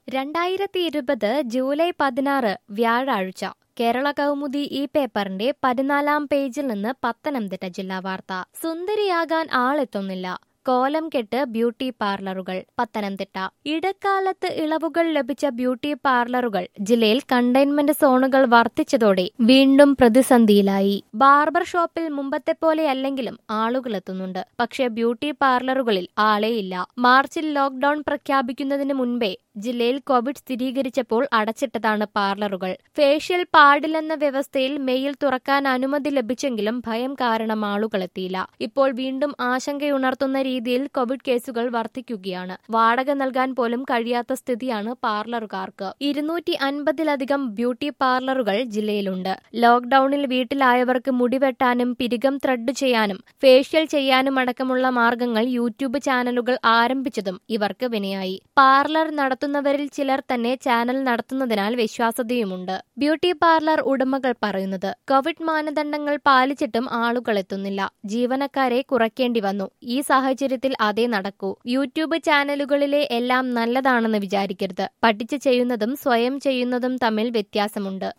രണ്ടായിരത്തി ഇരുപത് ജൂലൈ പതിനാറ് വ്യാഴാഴ്ച കേരള കൗമുദി ഈ പേപ്പറിന്റെ പതിനാലാം പേജിൽ നിന്ന് പത്തനംതിട്ട ജില്ലാ വാർത്ത സുന്ദരിയാകാൻ ആളെത്തുന്നില്ല കോലം കെട്ട് ബ്യൂട്ടി പാർലറുകൾ പത്തനംതിട്ട ഇടക്കാലത്ത് ഇളവുകൾ ലഭിച്ച ബ്യൂട്ടി പാർലറുകൾ ജില്ലയിൽ കണ്ടെയ്ൻമെന്റ് സോണുകൾ വർദ്ധിച്ചതോടെ വീണ്ടും പ്രതിസന്ധിയിലായി ബാർബർ ഷോപ്പിൽ മുമ്പത്തെ പോലെയല്ലെങ്കിലും ആളുകൾ എത്തുന്നുണ്ട് പക്ഷേ ബ്യൂട്ടി പാർലറുകളിൽ ആളേയില്ല മാർച്ചിൽ ലോക്ഡൌൺ പ്രഖ്യാപിക്കുന്നതിന് മുൻപേ ജില്ലയിൽ കോവിഡ് സ്ഥിരീകരിച്ചപ്പോൾ അടച്ചിട്ടതാണ് പാർലറുകൾ ഫേഷ്യൽ പാടില്ലെന്ന വ്യവസ്ഥയിൽ മെയിൽ തുറക്കാൻ അനുമതി ലഭിച്ചെങ്കിലും ഭയം കാരണം ആളുകൾ എത്തിയില്ല ഇപ്പോൾ വീണ്ടും ആശങ്കയുണർത്തുന്ന രീതിയിൽ കോവിഡ് കേസുകൾ വർദ്ധിക്കുകയാണ് വാടക നൽകാൻ പോലും കഴിയാത്ത സ്ഥിതിയാണ് പാർലറുകാർക്ക് ഇരുന്നൂറ്റി അൻപതിലധികം ബ്യൂട്ടി പാർലറുകൾ ജില്ലയിലുണ്ട് ലോക്ഡൌണിൽ വീട്ടിലായവർക്ക് മുടിവെട്ടാനും പിരികം ത്രെഡ് ചെയ്യാനും ഫേഷ്യൽ ചെയ്യാനും അടക്കമുള്ള മാർഗങ്ങൾ യൂട്യൂബ് ചാനലുകൾ ആരംഭിച്ചതും ഇവർക്ക് വിനയായി പാർലർ നടത്തുന്നവരിൽ ചിലർ തന്നെ ചാനൽ നടത്തുന്നതിനാൽ വിശ്വാസതയുമുണ്ട് ബ്യൂട്ടി പാർലർ ഉടമകൾ പറയുന്നത് കോവിഡ് മാനദണ്ഡങ്ങൾ പാലിച്ചിട്ടും ആളുകൾ എത്തുന്നില്ല ജീവനക്കാരെ കുറയ്ക്കേണ്ടി വന്നു ഈ സാഹചര്യത്തിൽ അതേ നടക്കൂ യൂട്യൂബ് ചാനലുകളിലെ എല്ലാം നല്ലതാണെന്ന് വിചാരിക്കരുത് പഠിച്ച് ചെയ്യുന്നതും സ്വയം ചെയ്യുന്നതും തമ്മിൽ വ്യത്യാസമുണ്ട്